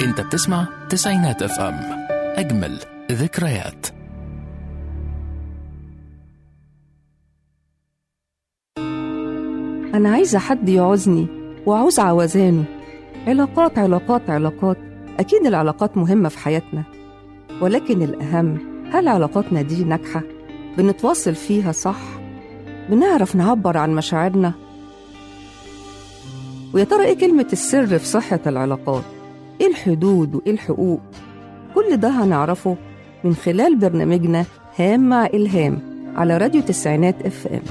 انت بتسمع تسعينات اف ام اجمل ذكريات أنا عايزة حد يعوزني وعاوز عوزانه علاقات علاقات علاقات أكيد العلاقات مهمة في حياتنا ولكن الأهم هل علاقاتنا دي ناجحة؟ بنتواصل فيها صح؟ بنعرف نعبر عن مشاعرنا؟ ويا ترى إيه كلمة السر في صحة العلاقات؟ إيه الحدود وإيه الحقوق؟ كل ده هنعرفه من خلال برنامجنا هام مع إلهام على راديو تسعينات اف ام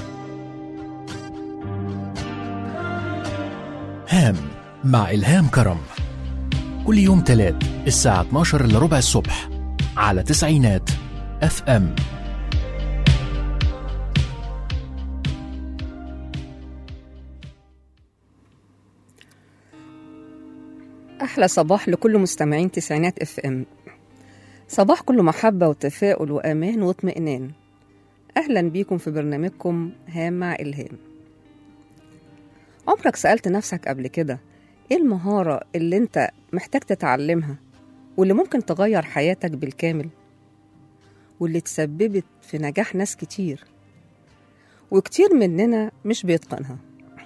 هام مع إلهام كرم كل يوم تلات الساعة 12 إلا ربع الصبح على تسعينات اف ام أحلى صباح لكل مستمعين تسعينات اف ام صباح كله محبة وتفاؤل وأمان واطمئنان أهلا بيكم في برنامجكم هام مع إلهام عمرك سألت نفسك قبل كده إيه المهارة اللي أنت محتاج تتعلمها واللي ممكن تغير حياتك بالكامل واللي تسببت في نجاح ناس كتير وكتير مننا مش بيتقنها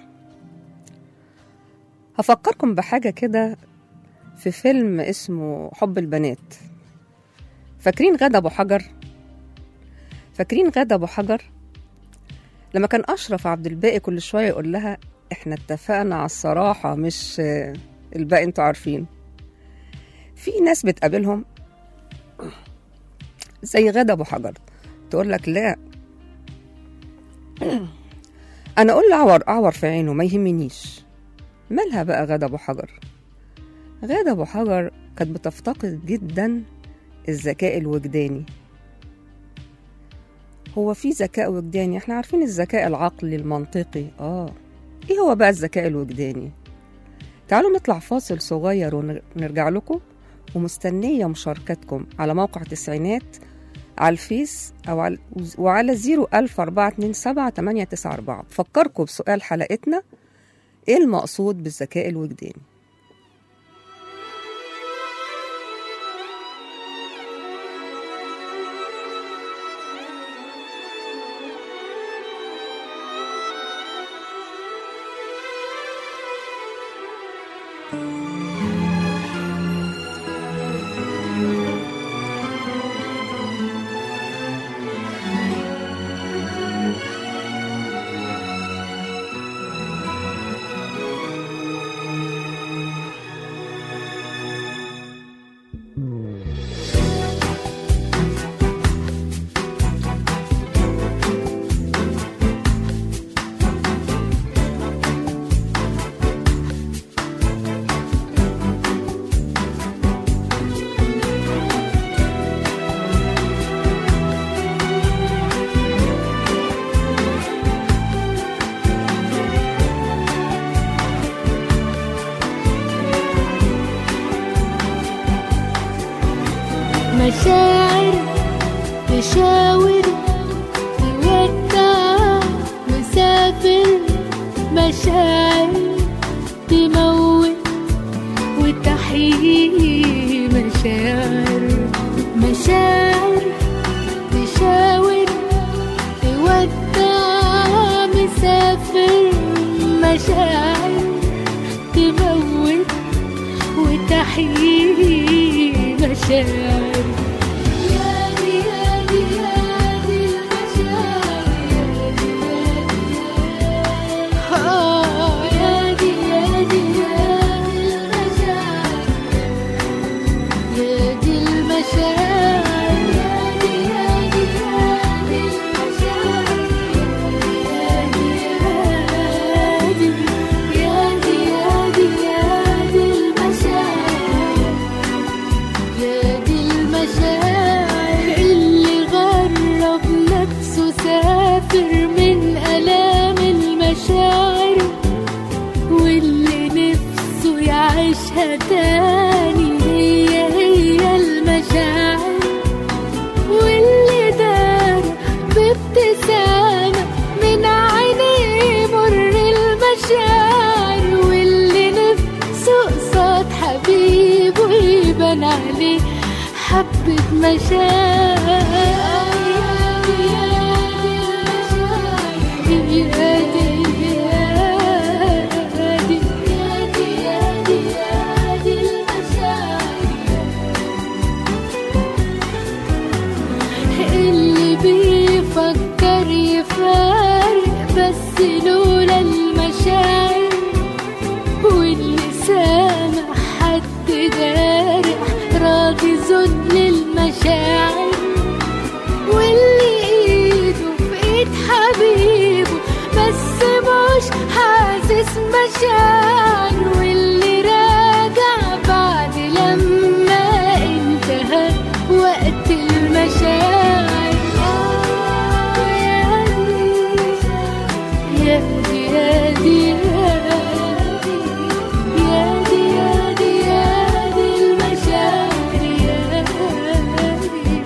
هفكركم بحاجة كده في فيلم اسمه حب البنات فاكرين غادة أبو حجر؟ فاكرين غادة أبو حجر؟ لما كان أشرف عبد الباقي كل شوية يقول لها إحنا اتفقنا على الصراحة مش آه، الباقي أنتوا عارفين في ناس بتقابلهم زي غادة أبو حجر تقول لك لا أنا أقول له أعور أعور في عينه ما يهمنيش مالها بقى غادة أبو حجر غادة أبو حجر كانت بتفتقد جدا الذكاء الوجداني هو في ذكاء وجداني احنا عارفين الذكاء العقلي المنطقي اه ايه هو بقى الذكاء الوجداني تعالوا نطلع فاصل صغير ونرجع لكم ومستنية مشاركتكم على موقع تسعينات على الفيس أو على وعلى زيرو ألف أربعة اتنين سبعة تمانية تسعة أربعة بفكركم بسؤال حلقتنا إيه المقصود بالذكاء الوجداني مشاعر تشاور تودع مسافر مشاعر تموت وتحيي مشاعر مشاعر تشاور تودع مسافر مشاعر تموت وتحيي مشاعر يا دي يا دي يا دي المشاعر آه يا دي يا دي يا دي المشاعر يا دي المشاعر يا دي يا دي يا دي المشاعر يا دي يا دي يا دي يا دي يا دي المشاعر يا دي المشاعر اللي غرب نفسه سافر من آلام المشاعر واللي نفسه يعيشها تاني هي هي المشاعر واللي دار بابتسامة من عينيه مر المشاعر واللي نفسه قصاد حبيبه بان عليه حبة مشاعر يا دي يا دي يا دي يا دي يا دي المشاعر اللي بيفكر يفارق بس لولا المشاعر واللي سامع حد جارح راضي ذل المشاعر واللي ايده في ايد حبيبه بس مش حاسس مشاعر واللي راجع بعد لما انتهى وقت المشاعر آه يا دي يا دي يا دي يا دي يا دي يا دي المشاعر يا دي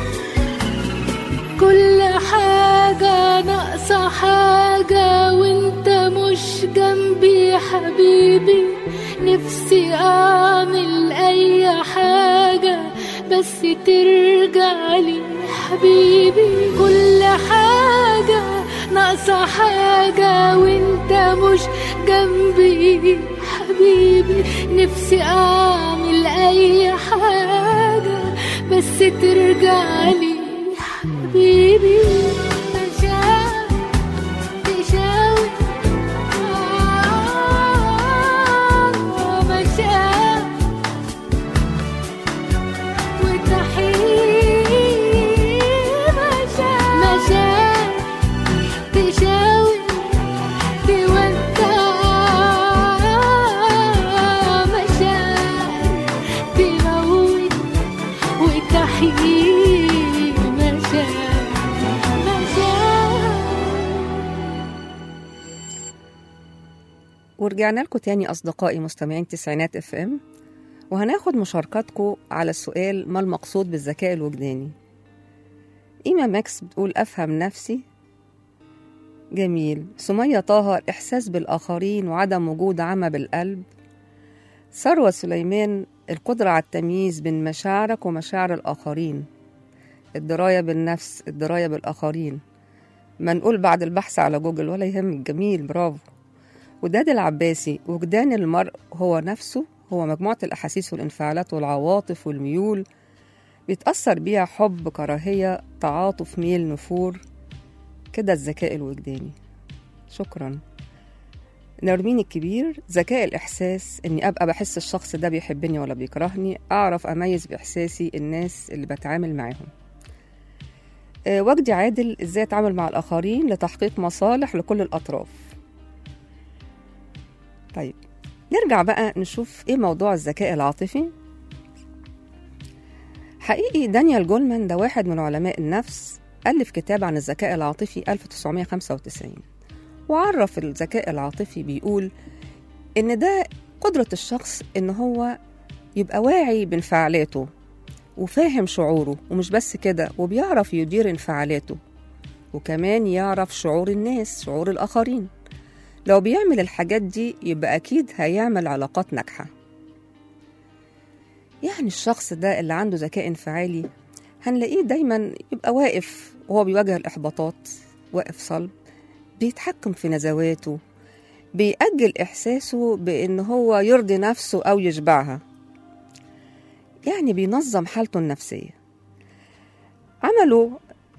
كل حاجة ناقصة حاجة وانت مش جنبي حبيبي نفسي اعمل اي حاجة بس ترجع لي حبيبي كل حاجة ناقصة حاجة وانت مش جنبي حبيبي نفسي اعمل اي حاجة بس ترجع لي حبيبي مشاعر تشاور آه، مشاعر وتحيي مشاعر مشاعر تشاور تودع مشاعر تموت وتحيي مشاعر مشاعر ورجعنا لكم تاني أصدقائي مستمعين تسعينات اف ام وهناخد مشاركاتكم على السؤال ما المقصود بالذكاء الوجداني إيما ماكس بتقول أفهم نفسي جميل سمية طه الإحساس بالآخرين وعدم وجود عمى بالقلب ثروة سليمان القدرة على التمييز بين مشاعرك ومشاعر الآخرين الدراية بالنفس الدراية بالآخرين ما نقول بعد البحث على جوجل ولا يهمك جميل برافو وداد العباسي وجدان المرء هو نفسه هو مجموعة الأحاسيس والانفعالات والعواطف والميول بيتأثر بيها حب كراهية تعاطف ميل نفور كده الذكاء الوجداني شكرا نرمين الكبير ذكاء الإحساس إني أبقى بحس الشخص ده بيحبني ولا بيكرهني أعرف أميز بإحساسي الناس اللي بتعامل معاهم آه، وجدي عادل إزاي أتعامل مع الآخرين لتحقيق مصالح لكل الأطراف طيب نرجع بقى نشوف إيه موضوع الذكاء العاطفي حقيقي دانيال جولمان ده واحد من علماء النفس ألف كتاب عن الذكاء العاطفي 1995 وعرف الذكاء العاطفي بيقول إن ده قدرة الشخص إن هو يبقى واعي بانفعالاته وفاهم شعوره ومش بس كده وبيعرف يدير انفعالاته وكمان يعرف شعور الناس شعور الآخرين لو بيعمل الحاجات دي يبقى أكيد هيعمل علاقات ناجحة يعني الشخص ده اللي عنده ذكاء انفعالي هنلاقيه دايما يبقى واقف وهو بيواجه الإحباطات واقف صلب بيتحكم في نزواته بيأجل إحساسه بإن هو يرضي نفسه أو يشبعها يعني بينظم حالته النفسية عملوا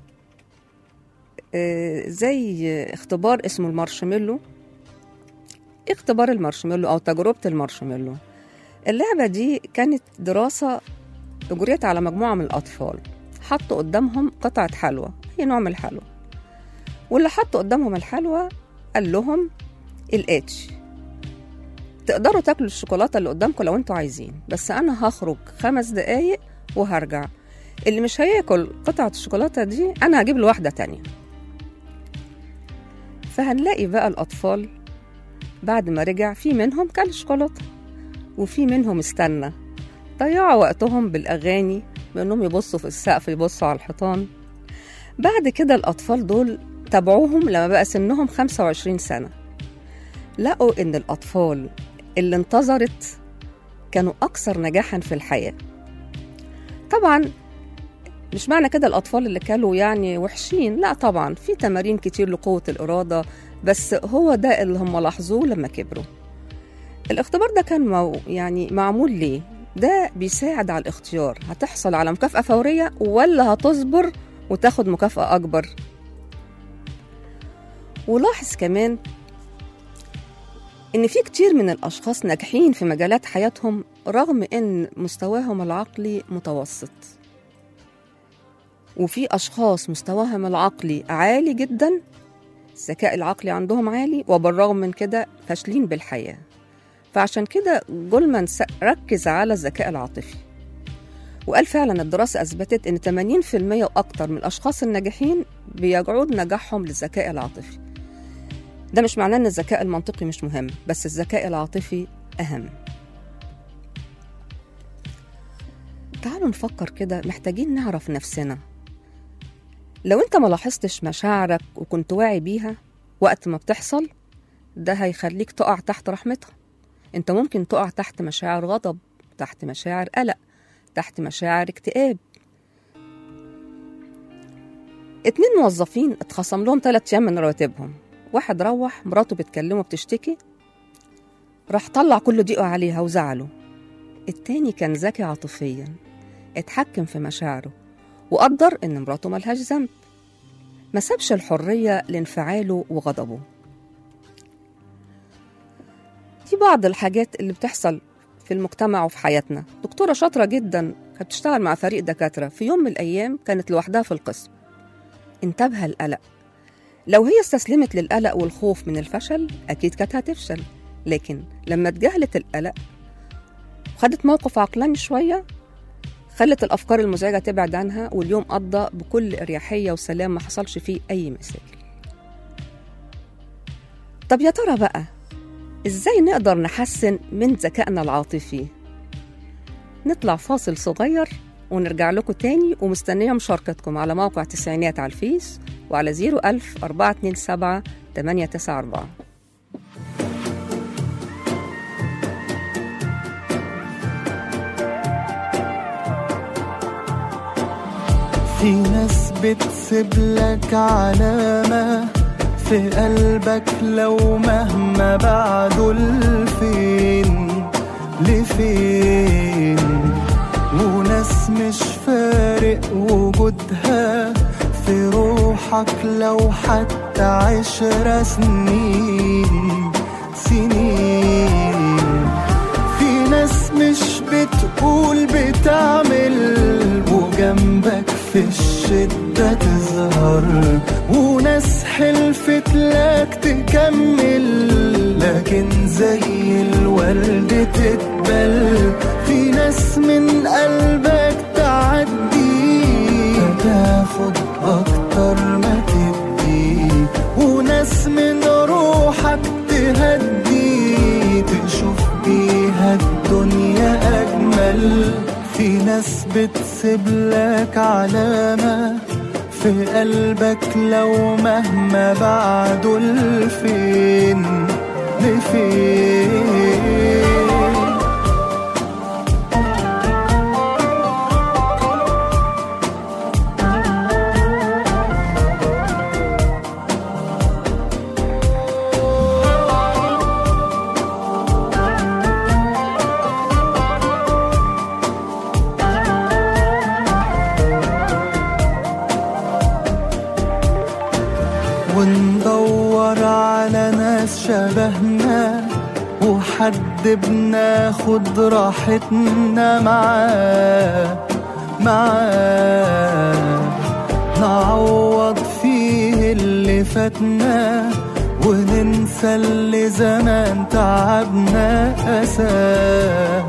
آه، زي اختبار اسمه المارشميلو اختبار المارشميلو أو تجربة المارشميلو اللعبة دي كانت دراسة أجريت على مجموعة من الأطفال حطوا قدامهم قطعة حلوى أي نوع من الحلوى واللي حطوا قدامهم الحلوى قال لهم الاتش تقدروا تاكلوا الشوكولاتة اللي قدامكم لو انتوا عايزين بس أنا هخرج خمس دقايق وهرجع اللي مش هياكل قطعة الشوكولاتة دي أنا هجيب له واحدة تانية فهنلاقي بقى الأطفال بعد ما رجع في منهم كل شوكولاتة وفي منهم استنى ضيعوا وقتهم بالأغاني بأنهم يبصوا في السقف يبصوا على الحيطان بعد كده الأطفال دول تابعوهم لما بقى سنهم 25 سنة لقوا إن الأطفال اللي انتظرت كانوا أكثر نجاحا في الحياة طبعا مش معنى كده الأطفال اللي كانوا يعني وحشين لا طبعا في تمارين كتير لقوة الإرادة بس هو ده اللي هم لاحظوه لما كبروا الاختبار ده كان مو يعني معمول ليه؟ ده بيساعد على الاختيار هتحصل على مكافأة فورية ولا هتصبر وتاخد مكافأة أكبر ولاحظ كمان إن في كتير من الأشخاص ناجحين في مجالات حياتهم رغم إن مستواهم العقلي متوسط وفي أشخاص مستواهم العقلي عالي جدا الذكاء العقلي عندهم عالي وبالرغم من كده فاشلين بالحياة فعشان كده جولمان س- ركز على الذكاء العاطفي وقال فعلا الدراسة أثبتت إن 80% وأكتر من الأشخاص الناجحين بيجعود نجاحهم للذكاء العاطفي ده مش معناه إن الذكاء المنطقي مش مهم بس الذكاء العاطفي أهم تعالوا نفكر كده محتاجين نعرف نفسنا لو انت ما لاحظتش مشاعرك وكنت واعي بيها وقت ما بتحصل ده هيخليك تقع تحت رحمتها انت ممكن تقع تحت مشاعر غضب تحت مشاعر قلق تحت مشاعر اكتئاب اتنين موظفين اتخصم لهم تلات ايام من رواتبهم واحد روح مراته بتكلمه بتشتكي راح طلع كل ضيقه عليها وزعله التاني كان ذكي عاطفيا اتحكم في مشاعره وقدر إن مراته ملهاش ذنب ما سابش الحرية لانفعاله وغضبه في بعض الحاجات اللي بتحصل في المجتمع وفي حياتنا دكتورة شاطرة جدا كانت بتشتغل مع فريق دكاترة في يوم من الأيام كانت لوحدها في القسم انتابها القلق لو هي استسلمت للقلق والخوف من الفشل أكيد كانت هتفشل لكن لما تجاهلت القلق خدت موقف عقلاني شوية خلت الأفكار المزعجة تبعد عنها واليوم قضى بكل إريحية وسلام ما حصلش فيه أي مشاكل طب يا ترى بقى إزاي نقدر نحسن من ذكائنا العاطفي نطلع فاصل صغير ونرجع لكم تاني ومستنية مشاركتكم على موقع تسعينات على الفيس وعلى 01000 427 894 في ناس بتسيب لك علامة في قلبك لو مهما بعدوا لفين لفين وناس مش فارق وجودها في روحك لو حتى عشر سنين سنين في ناس مش بتقول بتعمل وجنبك في الشدة تظهر وناس حلفت لك تكمل لكن زي الورد تتبل في ناس من قلبك تعدي تاخد أكتر ما تدي وناس من روحك تهدي تشوف بيها الدنيا أجمل في ناس بتسيب لك علامة في قلبك لو مهما بعدوا لفين لفين وندور على ناس شبهنا وحد بناخد راحتنا معاه معاه نعوض فيه اللي فاتنا وننسى اللي زمان تعبنا أساه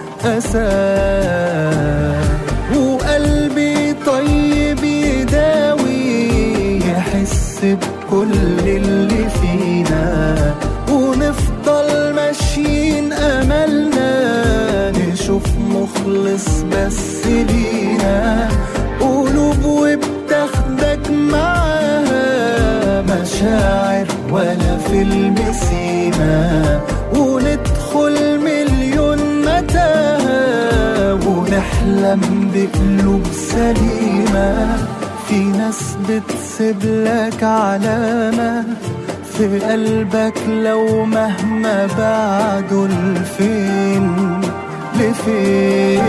أساه وقلبي طيب يداوي يحس بكل اللي فينا ونفضل ماشيين أملنا نشوف مخلص بس لينا قلوب وبتاخدك معاها مشاعر ولا فيلم سيما وندخل مليون متاهة ونحلم بتحلم بقلوب سليمة في ناس بتسيب لك علامة في قلبك لو مهما بعدوا لفين لفين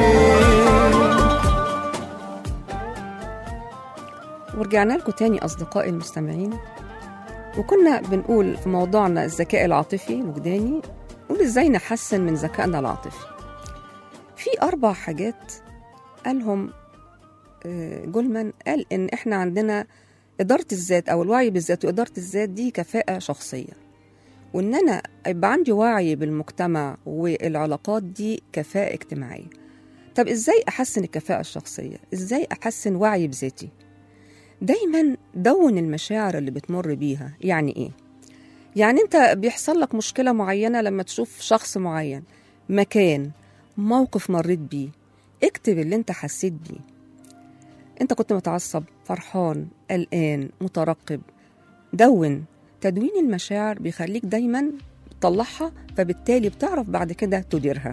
ورجعنا لكم تاني أصدقائي المستمعين وكنا بنقول في موضوعنا الذكاء العاطفي الوجداني نقول إزاي نحسن من ذكائنا العاطفي في أربع حاجات قالهم آه، جولمان قال إن إحنا عندنا إدارة الذات أو الوعي بالذات وإدارة الذات دي كفاءة شخصية وإن أنا يبقى عندي وعي بالمجتمع والعلاقات دي كفاءة اجتماعية طب إزاي أحسن الكفاءة الشخصية؟ إزاي أحسن وعي بذاتي؟ دايما دون المشاعر اللي بتمر بيها يعني ايه يعني انت بيحصل لك مشكلة معينة لما تشوف شخص معين مكان موقف مريت بيه اكتب اللي انت حسيت بيه انت كنت متعصب فرحان قلقان مترقب دون تدوين المشاعر بيخليك دايما تطلعها فبالتالي بتعرف بعد كده تديرها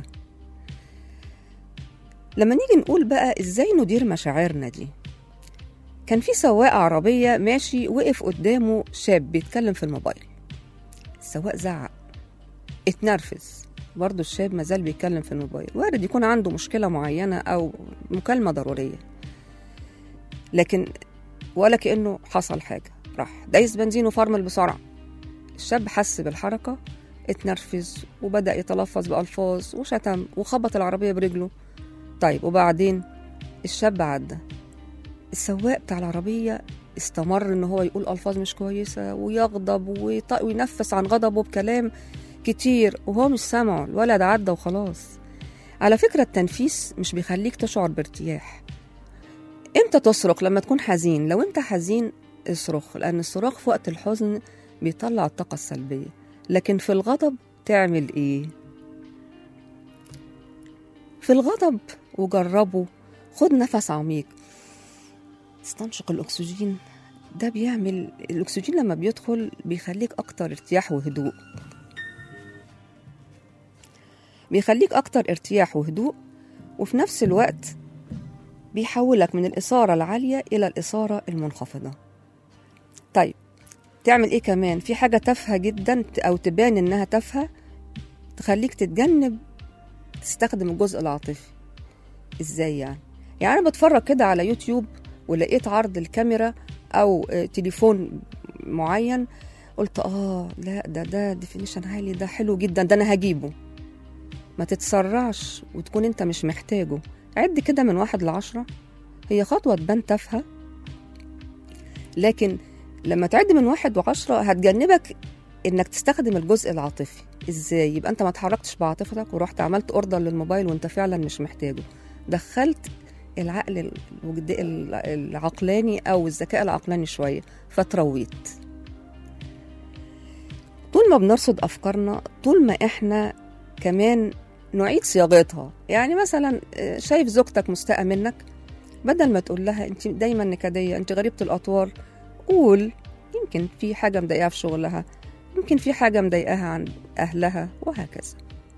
لما نيجي نقول بقى ازاي ندير مشاعرنا دي كان في سواق عربية ماشي وقف قدامه شاب بيتكلم في الموبايل السواق زعق اتنرفز برضه الشاب مازال بيتكلم في الموبايل وارد يكون عنده مشكلة معينة أو مكالمة ضرورية لكن ولا كأنه حصل حاجة راح دايس بنزين وفرمل بسرعة الشاب حس بالحركة اتنرفز وبدأ يتلفظ بألفاظ وشتم وخبط العربية برجله طيب وبعدين الشاب عدى السواق بتاع العربية استمر ان هو يقول الفاظ مش كويسة ويغضب ويط- وينفس عن غضبه بكلام كتير وهو مش سامعه الولد عدى وخلاص على فكرة التنفيس مش بيخليك تشعر بارتياح امتى تصرخ لما تكون حزين لو انت حزين اصرخ لان الصراخ في وقت الحزن بيطلع الطاقة السلبية لكن في الغضب تعمل ايه في الغضب وجربه خد نفس عميق استنشق الأكسجين ده بيعمل الأكسجين لما بيدخل بيخليك أكتر ارتياح وهدوء بيخليك أكتر ارتياح وهدوء وفي نفس الوقت بيحولك من الإثارة العالية إلى الإثارة المنخفضة طيب تعمل إيه كمان في حاجة تافهة جدا أو تبان إنها تافهة تخليك تتجنب تستخدم الجزء العاطفي إزاي يعني يعني أنا بتفرج كده على يوتيوب ولقيت عرض الكاميرا او آه، تليفون معين قلت اه لا ده ده ديفينيشن عالي ده حلو جدا ده انا هجيبه ما تتسرعش وتكون انت مش محتاجه عد كده من واحد لعشرة هي خطوة تبان تافهة لكن لما تعد من واحد وعشرة هتجنبك انك تستخدم الجزء العاطفي ازاي يبقى انت ما اتحركتش بعاطفتك ورحت عملت اوردر للموبايل وانت فعلا مش محتاجه دخلت العقل الوجد... العقلاني او الذكاء العقلاني شويه فترويت طول ما بنرصد افكارنا طول ما احنا كمان نعيد صياغتها يعني مثلا آه، شايف زوجتك مستاءة منك بدل ما تقول لها انت دايما نكديه انت غريبه الاطوار قول يمكن في حاجه مضايقاها في شغلها يمكن في حاجه مضايقاها عن اهلها وهكذا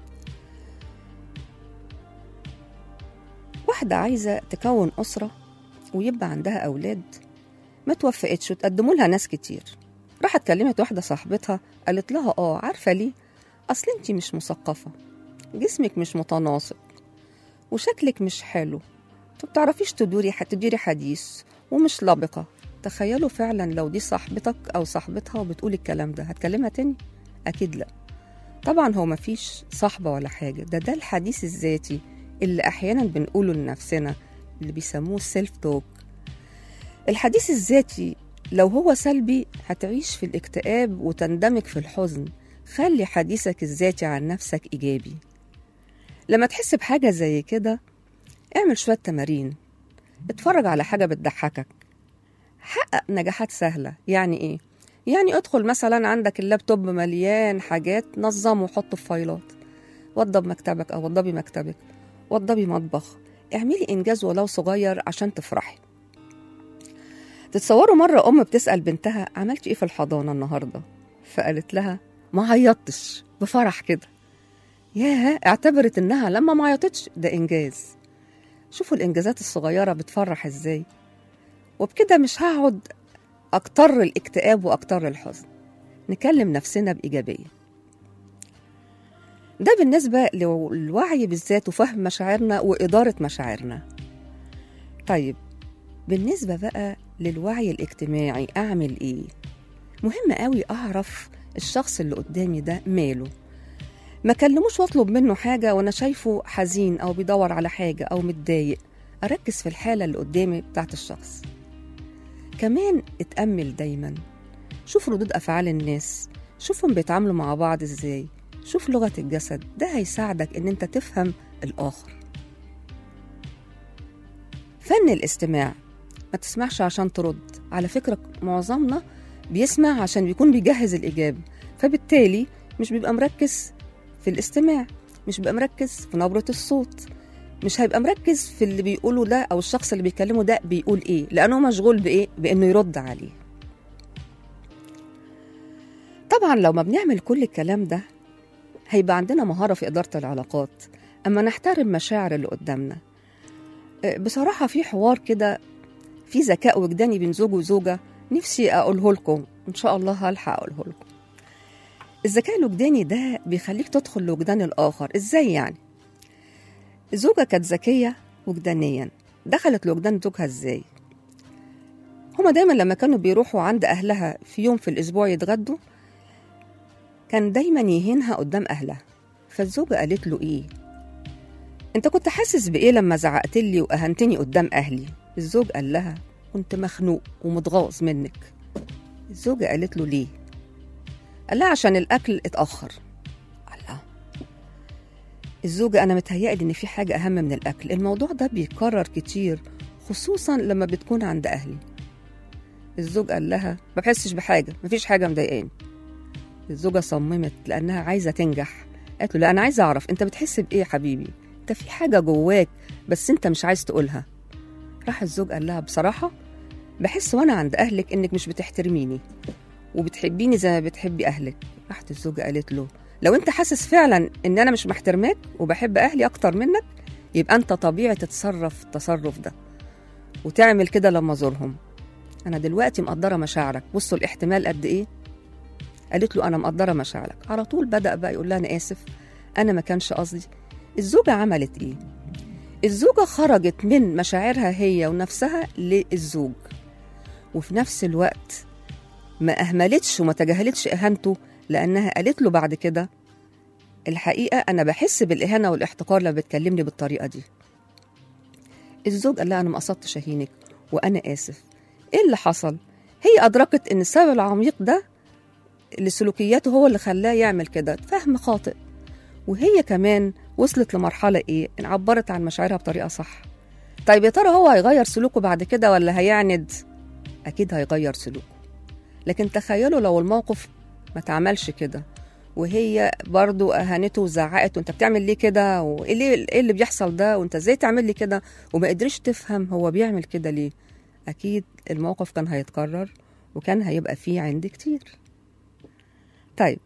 واحدة عايزة تكون أسرة ويبقى عندها أولاد ما توفقتش وتقدموا لها ناس كتير راحت كلمت واحدة صاحبتها قالت لها آه عارفة ليه؟ أصل أنتي مش مثقفة جسمك مش متناسق وشكلك مش حلو ما بتعرفيش تدوري تديري حديث ومش لبقة تخيلوا فعلا لو دي صاحبتك أو صاحبتها وبتقول الكلام ده هتكلمها تاني؟ أكيد لأ طبعا هو مفيش صاحبة ولا حاجة ده ده الحديث الذاتي اللي أحيانا بنقوله لنفسنا اللي بيسموه سيلف توك الحديث الذاتي لو هو سلبي هتعيش في الاكتئاب وتندمج في الحزن خلي حديثك الذاتي عن نفسك إيجابي لما تحس بحاجة زي كده اعمل شوية تمارين اتفرج على حاجة بتضحكك حقق نجاحات سهلة يعني ايه؟ يعني ادخل مثلا عندك اللابتوب مليان حاجات نظمه وحطه في فايلات وضب مكتبك او وضبي مكتبك وضبي مطبخ اعملي انجاز ولو صغير عشان تفرحي تتصوروا مرة أم بتسأل بنتها عملت إيه في الحضانة النهاردة؟ فقالت لها ما عيطتش بفرح كده ياه اعتبرت إنها لما ما عيطتش ده إنجاز شوفوا الإنجازات الصغيرة بتفرح إزاي وبكده مش هقعد أكتر الاكتئاب وأكتر الحزن نكلم نفسنا بإيجابية ده بالنسبة للوعي بالذات وفهم مشاعرنا وإدارة مشاعرنا طيب بالنسبة بقى للوعي الاجتماعي أعمل إيه؟ مهم قوي أعرف الشخص اللي قدامي ده ماله ما كلموش واطلب منه حاجة وأنا شايفه حزين أو بيدور على حاجة أو متضايق أركز في الحالة اللي قدامي بتاعت الشخص كمان اتأمل دايما شوف ردود أفعال الناس شوفهم بيتعاملوا مع بعض إزاي شوف لغة الجسد ده هيساعدك إن أنت تفهم الآخر فن الاستماع ما تسمعش عشان ترد على فكرة معظمنا بيسمع عشان بيكون بيجهز الإجابة فبالتالي مش بيبقى مركز في الاستماع مش بيبقى مركز في نبرة الصوت مش هيبقى مركز في اللي بيقوله ده أو الشخص اللي بيكلمه ده بيقول إيه لأنه مشغول بإيه بإنه يرد عليه طبعا لو ما بنعمل كل الكلام ده هيبقى عندنا مهارة في إدارة العلاقات أما نحترم مشاعر اللي قدامنا أه، بصراحة في حوار كده في ذكاء وجداني بين زوج وزوجة نفسي أقوله لكم إن شاء الله هلحق أقوله لكم الذكاء الوجداني ده بيخليك تدخل لوجدان الآخر إزاي يعني؟ الزوجة كانت ذكية وجدانيا دخلت لوجدان زوجها إزاي؟ هما دايما لما كانوا بيروحوا عند أهلها في يوم في الأسبوع يتغدوا كان دايما يهينها قدام أهلها فالزوجة قالت له إيه؟ أنت كنت حاسس بإيه لما زعقت لي وأهنتني قدام أهلي؟ الزوج قال لها كنت مخنوق ومتغاظ منك الزوجة قالت له ليه؟ قال لها عشان الأكل اتأخر قال لها الزوجة أنا متهيألي إن في حاجة أهم من الأكل الموضوع ده بيتكرر كتير خصوصا لما بتكون عند أهلي الزوج قال لها ما بحسش بحاجة مفيش حاجة مضايقاني الزوجة صممت لأنها عايزة تنجح قالت له لا أنا عايزة أعرف أنت بتحس بإيه يا حبيبي أنت في حاجة جواك بس أنت مش عايز تقولها راح الزوج قال لها بصراحة بحس وأنا عند أهلك إنك مش بتحترميني وبتحبيني زي ما بتحبي أهلك راحت الزوجة قالت له لو أنت حاسس فعلا إن أنا مش محترماك وبحب أهلي أكتر منك يبقى أنت طبيعي تتصرف التصرف ده وتعمل كده لما أزورهم أنا دلوقتي مقدرة مشاعرك بصوا الاحتمال قد إيه قالت له أنا مقدرة مشاعرك على طول بدأ بقى يقول لها أنا آسف أنا ما كانش قصدي الزوجة عملت إيه الزوجة خرجت من مشاعرها هي ونفسها للزوج وفي نفس الوقت ما أهملتش وما تجاهلتش إهانته لأنها قالت له بعد كده الحقيقة أنا بحس بالإهانة والاحتقار لما بتكلمني بالطريقة دي الزوج قال لها أنا ما قصدتش أهينك وأنا آسف إيه اللي حصل؟ هي أدركت إن السبب العميق ده لسلوكياته هو اللي خلاه يعمل كده فهم خاطئ وهي كمان وصلت لمرحلة إيه؟ إن عبرت عن مشاعرها بطريقة صح طيب يا ترى هو هيغير سلوكه بعد كده ولا هيعند؟ أكيد هيغير سلوكه لكن تخيلوا لو الموقف ما تعملش كده وهي برضو أهانته وزعقت وانت بتعمل ليه كده وايه اللي, إيه اللي بيحصل ده وانت ازاي تعمل لي كده وما قدرش تفهم هو بيعمل كده ليه أكيد الموقف كان هيتكرر وكان هيبقى فيه عند كتير طيب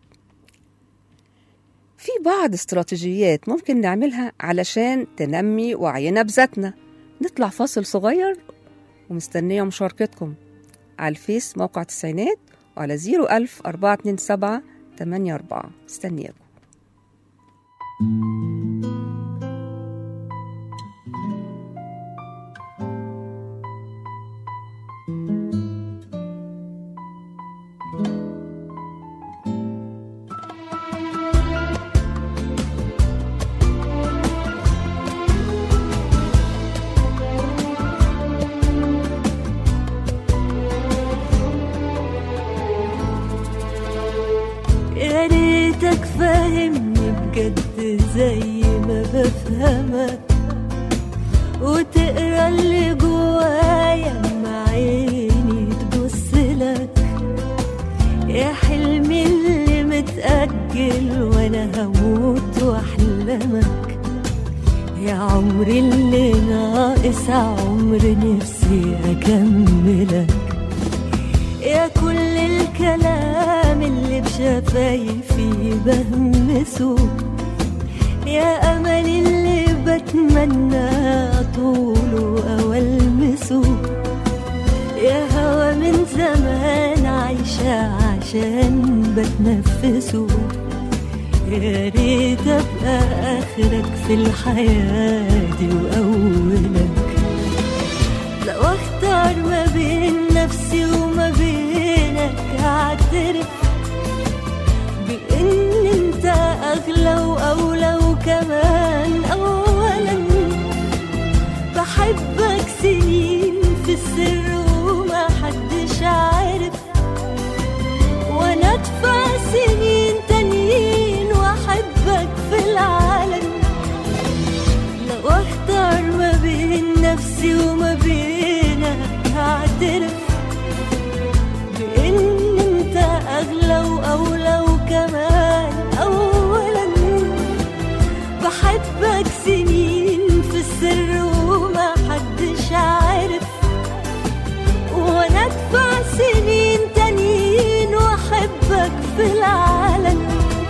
في بعض استراتيجيات ممكن نعملها علشان تنمي وعينا بذاتنا نطلع فاصل صغير ومستنية مشاركتكم على الفيس موقع تسعينات وعلى 01000 427 84 استنياكم يا ريتك فاهمني بجد زي ما بفهمك وتقرا اللي جوايا مع عيني تبص لك يا حلمي اللي متأجل وانا هموت واحلمك يا عمري اللي ناقص عمر نفسي اكملك يا كل الكلام اللي بشفايفي بهمسه يا أمل اللي بتمنى طوله أو ألمسه يا هوا من زمان عايشة عشان بتنفسه يا ريت أبقى آخرك في الحياة دي وأولك لو اختار ما بين نفسي وما بينك اعترف بان انت اغلى واولى وكمان اولا بحبك سنين في السر وما حدش عارف وانا ادفع سنين تانيين واحبك في العالم لو اختار ما بين نفسي وما بينك هعترف بان انت اغلى واولى وكمان اولا بحبك سنين في السر وما حدش عارف وانا ادفع سنين تانيين واحبك في العالم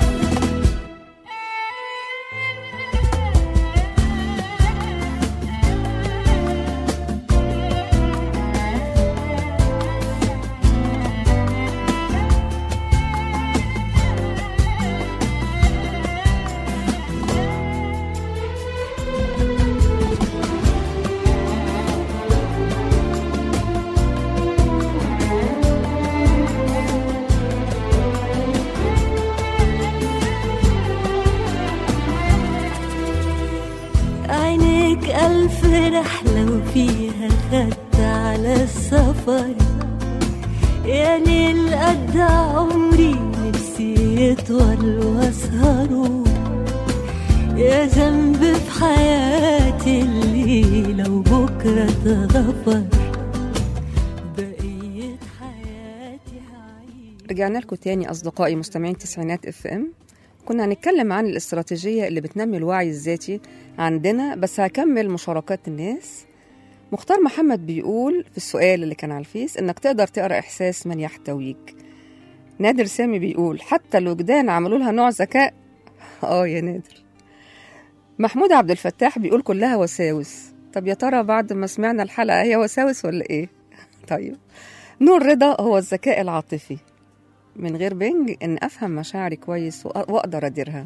عينيك ألف رحلة وفيها خدت على السفر يا ليل قد عمري نفسي يطول واسهره يا ذنب في حياتي اللي لو بكرة تغفر بقية حياتي هعيش رجعنا لكم تاني أصدقائي مستمعين تسعينات اف ام كنا هنتكلم عن الاستراتيجية اللي بتنمي الوعي الذاتي عندنا بس هكمل مشاركات الناس مختار محمد بيقول في السؤال اللي كان على الفيس انك تقدر تقرا احساس من يحتويك نادر سامي بيقول حتى الوجدان عملوا لها نوع ذكاء اه يا نادر محمود عبد الفتاح بيقول كلها وساوس طب يا ترى بعد ما سمعنا الحلقة هي وساوس ولا ايه طيب نور رضا هو الذكاء العاطفي من غير بنج ان افهم مشاعري كويس وأ- واقدر اديرها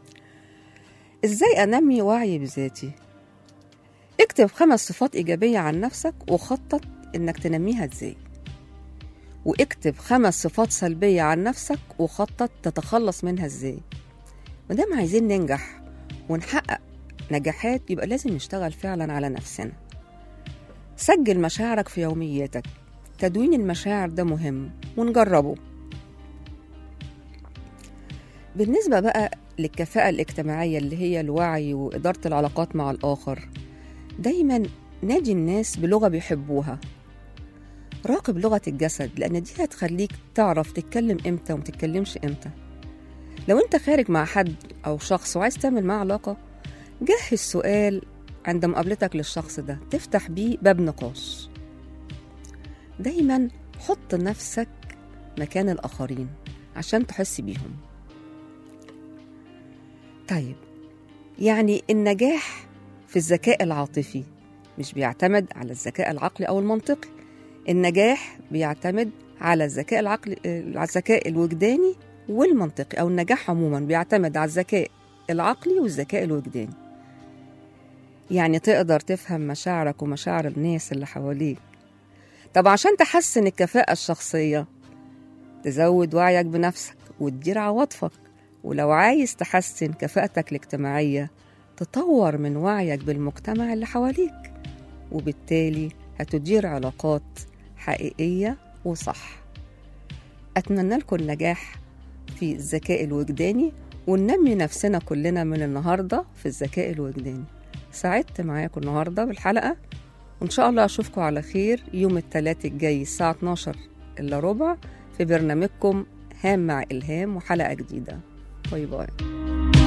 ازاي انمي وعي بذاتي اكتب خمس صفات ايجابيه عن نفسك وخطط انك تنميها ازاي واكتب خمس صفات سلبيه عن نفسك وخطط تتخلص منها ازاي مادام عايزين ننجح ونحقق نجاحات يبقى لازم نشتغل فعلا على نفسنا سجل مشاعرك في يومياتك تدوين المشاعر ده مهم ونجربه بالنسبة بقى للكفاءة الاجتماعية اللي هي الوعي وإدارة العلاقات مع الآخر دايما نادي الناس بلغة بيحبوها راقب لغة الجسد لأن دي هتخليك تعرف تتكلم إمتى وما تتكلمش إمتى لو أنت خارج مع حد أو شخص وعايز تعمل معاه علاقة جهز سؤال عند مقابلتك للشخص ده تفتح بيه باب نقاش دايما حط نفسك مكان الآخرين عشان تحس بيهم طيب يعني النجاح في الذكاء العاطفي مش بيعتمد على الذكاء العقلي أو المنطقي النجاح بيعتمد على الذكاء العقلي على الذكاء الوجداني والمنطقي أو النجاح عموما بيعتمد على الذكاء العقلي والذكاء الوجداني يعني تقدر تفهم مشاعرك ومشاعر الناس اللي حواليك طب عشان تحسن الكفاءة الشخصية تزود وعيك بنفسك وتدير عواطفك ولو عايز تحسن كفاءتك الاجتماعية تطور من وعيك بالمجتمع اللي حواليك وبالتالي هتدير علاقات حقيقية وصح أتمنى لكم النجاح في الذكاء الوجداني وننمي نفسنا كلنا من النهاردة في الذكاء الوجداني سعدت معاكم النهاردة بالحلقة وإن شاء الله أشوفكم على خير يوم الثلاث الجاي الساعة 12 إلا ربع في برنامجكم هام مع إلهام وحلقة جديدة باي باي